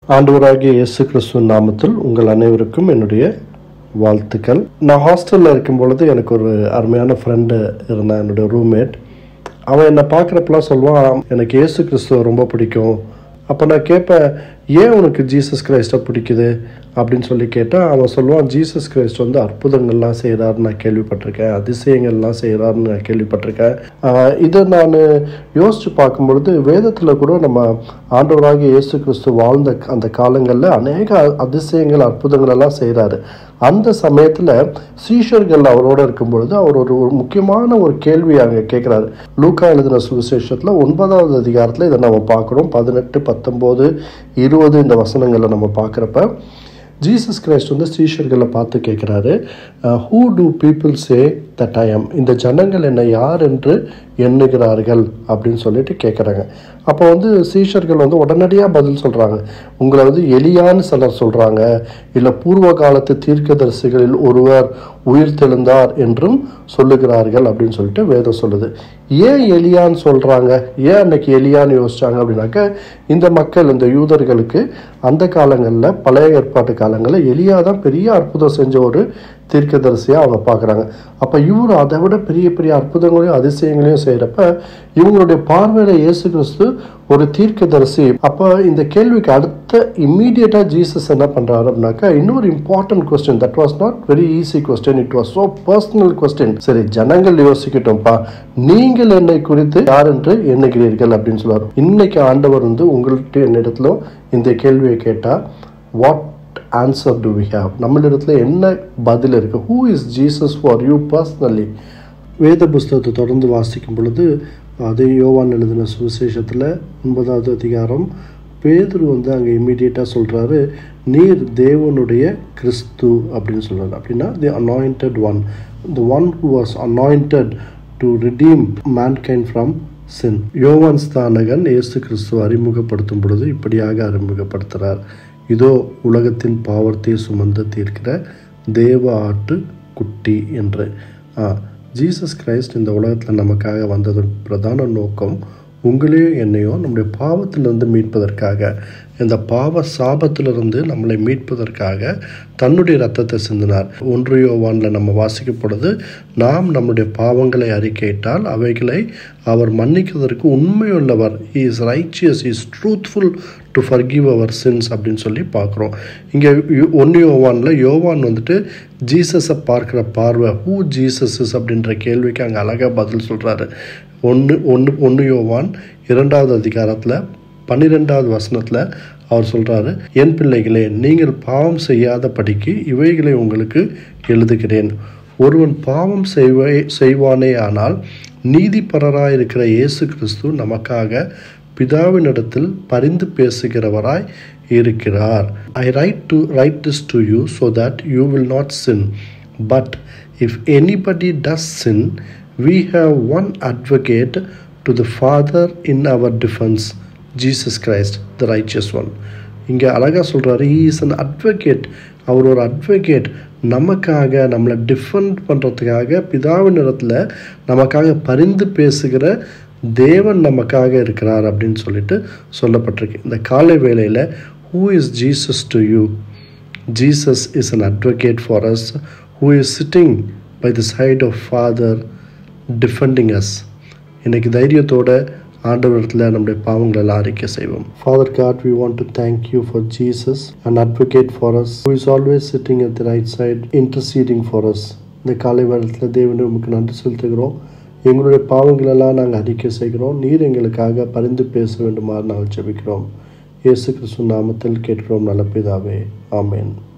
ஆண்டவராகிய இயேசு கிறிஸ்துவின் நாமத்தில் உங்கள் அனைவருக்கும் என்னுடைய வாழ்த்துக்கள் நான் ஹாஸ்டலில் இருக்கும் பொழுது எனக்கு ஒரு அருமையான ஃப்ரெண்டு இருந்தான் என்னுடைய ரூம்மேட் அவன் என்னை பார்க்குறப்பெல்லாம் சொல்லுவான் எனக்கு இயேசு கிறிஸ்துவ ரொம்ப பிடிக்கும் அப்போ நான் கேட்பேன் ஏன் உனக்கு ஜீசஸ் கிரைஸ்ட்டை பிடிக்குது அப்படின்னு சொல்லி கேட்டால் அவன் சொல்லுவான் ஜீசஸ் கிரைஸ்ட் வந்து அற்புதங்கள்லாம் செய்கிறாருன்னு நான் கேள்விப்பட்டிருக்கேன் அதிசயங்கள்லாம் செய்கிறாருன்னு நான் கேள்விப்பட்டிருக்கேன் ஆஹ் இதை நான் யோசித்து பார்க்கும்பொழுது வேதத்தில் கூட நம்ம ஆண்டவராகிய இயேசு கிறிஸ்து வாழ்ந்த அந்த காலங்களில் அநேக அதிசயங்கள் அற்புதங்கள் எல்லாம் செய்கிறாரு அந்த சமயத்தில் சீஷர்கள் அவரோட இருக்கும் பொழுது அவர் ஒரு ஒரு முக்கியமான ஒரு கேள்வி அங்கே கேட்குறாரு லூக்கா எழுதின சுவிசேஷத்தில் ஒன்பதாவது அதிகாரத்தில் இதை நம்ம பார்க்குறோம் பதினெட்டு பத்தொம்போது இருபது இந்த வசனங்களை நம்ம பார்க்குறப்ப ஜீசஸ் கிரைஸ்ட் வந்து சீஷர்களை பார்த்து கேட்குறாரு who do people say that I am இந்த ஜனங்கள் என்னை யார் என்று எண்ணுகிறார்கள் அப்படின்னு சொல்லிட்டு கேட்குறாங்க அப்போ வந்து சீஷர்கள் வந்து உடனடியாக பதில் சொல்கிறாங்க உங்களை வந்து எலியான்னு சிலர் சொல்கிறாங்க இல்லை பூர்வ காலத்து தீர்க்கதரிசிகளில் ஒருவர் உயிர் தெழுந்தார் என்றும் சொல்லுகிறார்கள் அப்படின்னு சொல்லிட்டு வேதம் சொல்லுது ஏன் எலியான்னு சொல்கிறாங்க ஏன் அன்னைக்கு எலியான்னு யோசிச்சாங்க அப்படின்னாக்க இந்த மக்கள் இந்த யூதர்களுக்கு அந்த காலங்களில் பழைய ஏற்பாட்டு காலங்களில் எலியா தான் பெரிய அற்புதம் செஞ்ச ஒரு தீர்க்கதரிசியாக அவங்க பார்க்குறாங்க அப்போ இவர் அதை விட பெரிய பெரிய அற்புதங்களையும் அதிசயங்களையும் செய்கிறப்ப இவங்களுடைய பார்வையில் இயேசு கிறிஸ்து ஒரு தீர்க்கதரிசி அப்போ இந்த கேள்விக்கு அடுத்த இம்மீடியட்டாக ஜீசஸ் என்ன பண்ணுறாரு அப்படின்னாக்கா இன்னொரு important question that was not very easy question it was so personal question சரி ஜனங்கள் யோசிக்கட்டும்ப்பா நீங்கள் என்னை குறித்து யார் என்று எண்ணுகிறீர்கள் அப்படின்னு சொல்லுவார் இன்னைக்கு ஆண்டவர் வந்து உங்கள்கிட்ட என்னிடத்திலும் இந்த கேள்வியை கேட்டால் what answer do we have நம்மளிடத்துல என்ன பதில் இருக்குது who is Jesus for you personally வேத புஸ்தகத்தை தொடர்ந்து வாசிக்கும் பொழுது அதே யோவான் எழுதின சுவிசேஷத்தில் ஒன்பதாவது அதிகாரம் பேதுரு வந்து அங்கே இம்மீடியட்டாக சொல்கிறாரு நீர் தேவனுடைய கிறிஸ்து அப்படின்னு சொல்கிறாரு அப்படின்னா the anointed one the one who was anointed to redeem mankind from sin யோவான் ஸ்தானகன் இயேசு கிறிஸ்துவ அறிமுகப்படுத்தும் பொழுது இப்படியாக அறிமுகப்படுத்துகிறார் இதோ உலகத்தின் பாவத்தை சுமந்து தீர்க்கிற தேவ ஆட்டு குட்டி என்று ஜீசஸ் கிரைஸ்ட் இந்த உலகத்தில் நமக்காக வந்ததன் பிரதான நோக்கம் உங்களையும் என்னையும் நம்முடைய பாவத்திலிருந்து மீட்பதற்காக இந்த பாவ சாபத்திலிருந்து நம்மளை மீட்பதற்காக தன்னுடைய ரத்தத்தை சிந்தினார் ஒன்று யோவானில் நம்ம வாசிக்கும் பொழுது நாம் நம்முடைய பாவங்களை அறிக்கையிட்டால் அவைகளை அவர் மன்னிக்கிறதற்கு உண்மையுள்ளவர் he is righteous is truthful to forgive அவர் சின்ஸ் அப்படின்னு சொல்லி பார்க்குறோம் இங்கே ஒன்று யோவானில் யோவான் வந்துட்டு ஜீசஸை பார்க்குற பார்வை ஹூ ஜீசஸ் இஸ் அப்படின்ற கேள்விக்கு அங்கே அழகாக பதில் சொல்கிறாரு ஒன்று ஒன்று ஒன்று யோவான் இரண்டாவது அதிகாரத்தில் பன்னிரெண்டாவது வசனத்தில் அவர் சொல்கிறாரு என் பிள்ளைகளே நீங்கள் பாவம் செய்யாத படிக்கு இவைகளை உங்களுக்கு எழுதுகிறேன் ஒருவன் பாவம் செய்வே செய்வானே ஆனால் நீதிபரராக இருக்கிற இயேசு கிறிஸ்து நமக்காக பிதாவினிடத்தில் பரிந்து பேசுகிறவராய் இருக்கிறார் I write to write this to you so that you will not sin but if anybody does sin we have one advocate to the Father in our defense, Jesus Christ, the righteous one. இங்கே அழகாக சொல்கிறாரு he is an advocate அவர் ஒரு advocate நமக்காக நம்மளை defend பண்ணுறதுக்காக பிதாவின் இடத்துல நமக்காக பரிந்து பேசுகிற தேவன் நமக்காக இருக்கிறார் அப்படின்னு சொல்லிட்டு சொல்லப்பட்டிருக்கு இந்த காலை வேளையில் who is Jesus to you Jesus is an advocate for us who is sitting by the side of father defending us இன்னைக்கு தைரியத்தோட ஆண்டவரத்தில் நம்முடைய பாவங்கள் எல்லாம் அறிக்கை செய்வோம் father God we want to thank you for Jesus and advocate for us who is always sitting at the right side interceding for us இந்த காலை வேளத்தில் தேவனே உமக்கு நன்றி செலுத்துகிறோம் எங்களுடைய பாவங்களெல்லாம் நாங்கள் அறிக்கை செய்கிறோம் நீர் எங்களுக்காக பரிந்து பேச வேண்டுமாறு நாங்கள் ஜெபிக்கிறோம் இயேசு கிறிஸ்து நாமத்தில் கேட்கிறோம் நல்ல பிதாவே ஆமேன்